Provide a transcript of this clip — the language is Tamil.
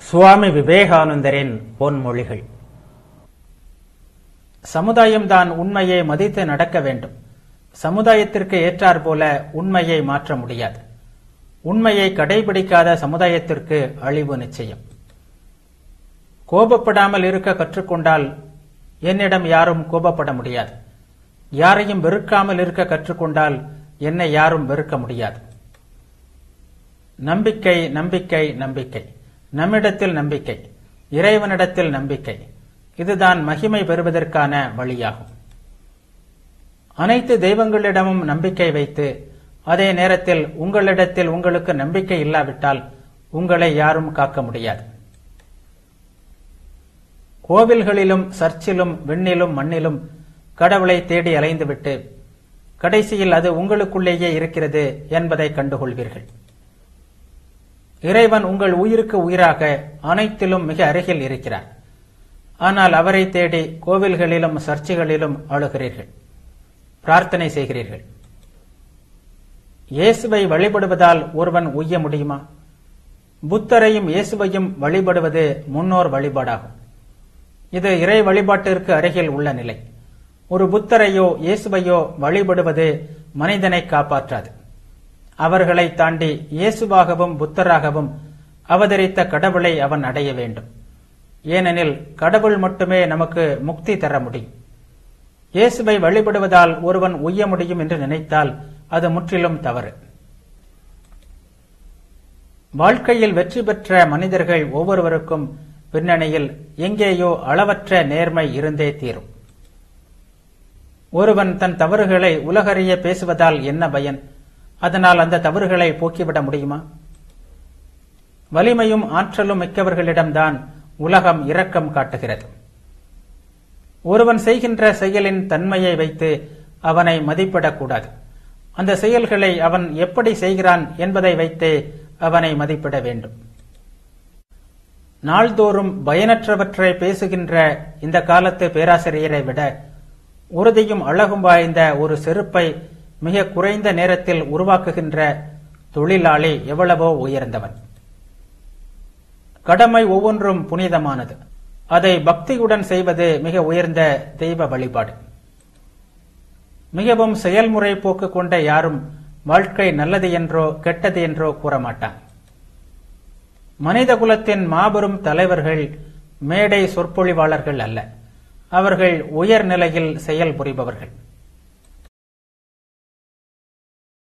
சுவாமி விவேகானந்தரின் பொன்மொழிகள் சமுதாயம்தான் உண்மையை மதித்து நடக்க வேண்டும் சமுதாயத்திற்கு ஏற்றாற் போல உண்மையை மாற்ற முடியாது உண்மையை கடைபிடிக்காத சமுதாயத்திற்கு அழிவு நிச்சயம் கோபப்படாமல் இருக்க கற்றுக்கொண்டால் என்னிடம் யாரும் கோபப்பட முடியாது யாரையும் வெறுக்காமல் இருக்க கற்றுக்கொண்டால் என்னை யாரும் வெறுக்க முடியாது நம்பிக்கை நம்பிக்கை நம்பிக்கை நம்மிடத்தில் நம்பிக்கை இறைவனிடத்தில் நம்பிக்கை இதுதான் மகிமை பெறுவதற்கான வழியாகும் அனைத்து தெய்வங்களிடமும் நம்பிக்கை வைத்து அதே நேரத்தில் உங்களிடத்தில் உங்களுக்கு நம்பிக்கை இல்லாவிட்டால் உங்களை யாரும் காக்க முடியாது கோவில்களிலும் சர்ச்சிலும் விண்ணிலும் மண்ணிலும் கடவுளை தேடி அலைந்துவிட்டு கடைசியில் அது உங்களுக்குள்ளேயே இருக்கிறது என்பதை கண்டுகொள்வீர்கள் இறைவன் உங்கள் உயிருக்கு உயிராக அனைத்திலும் மிக அருகில் இருக்கிறார் ஆனால் அவரை தேடி கோவில்களிலும் சர்ச்சுகளிலும் அழுகிறீர்கள் பிரார்த்தனை செய்கிறீர்கள் இயேசுவை வழிபடுவதால் ஒருவன் உய்ய முடியுமா புத்தரையும் இயேசுவையும் வழிபடுவது முன்னோர் வழிபாடாகும் இது இறை வழிபாட்டிற்கு அருகில் உள்ள நிலை ஒரு புத்தரையோ இயேசுவையோ வழிபடுவது மனிதனை காப்பாற்றாது அவர்களை தாண்டி இயேசுவாகவும் புத்தராகவும் அவதரித்த கடவுளை அவன் அடைய வேண்டும் ஏனெனில் கடவுள் மட்டுமே நமக்கு முக்தி தர முடியும் இயேசுவை வழிபடுவதால் ஒருவன் உய்ய முடியும் என்று நினைத்தால் அது முற்றிலும் தவறு வாழ்க்கையில் வெற்றி பெற்ற மனிதர்கள் ஒவ்வொருவருக்கும் பின்னணியில் எங்கேயோ அளவற்ற நேர்மை இருந்தே தீரும் ஒருவன் தன் தவறுகளை உலகறிய பேசுவதால் என்ன பயன் அதனால் அந்த தவறுகளை போக்கிவிட முடியுமா வலிமையும் ஆற்றலும் மிக்கவர்களிடம்தான் உலகம் இரக்கம் காட்டுகிறது ஒருவன் செய்கின்ற செயலின் தன்மையை வைத்து அவனை மதிப்பிடக்கூடாது அந்த செயல்களை அவன் எப்படி செய்கிறான் என்பதை வைத்தே அவனை மதிப்பிட வேண்டும் நாள்தோறும் பயனற்றவற்றை பேசுகின்ற இந்த காலத்து பேராசிரியரை விட உறுதியும் அழகும் வாய்ந்த ஒரு செருப்பை மிக குறைந்த நேரத்தில் உருவாக்குகின்ற தொழிலாளி எவ்வளவோ உயர்ந்தவன் கடமை ஒவ்வொன்றும் புனிதமானது அதை பக்தியுடன் செய்வது மிக உயர்ந்த தெய்வ வழிபாடு மிகவும் செயல்முறை போக்கு கொண்ட யாரும் வாழ்க்கை நல்லது என்றோ கெட்டது என்றோ கூற மாட்டான் மனித குலத்தின் மாபெரும் தலைவர்கள் மேடை சொற்பொழிவாளர்கள் அல்ல அவர்கள் உயர் நிலையில் செயல் புரிபவர்கள்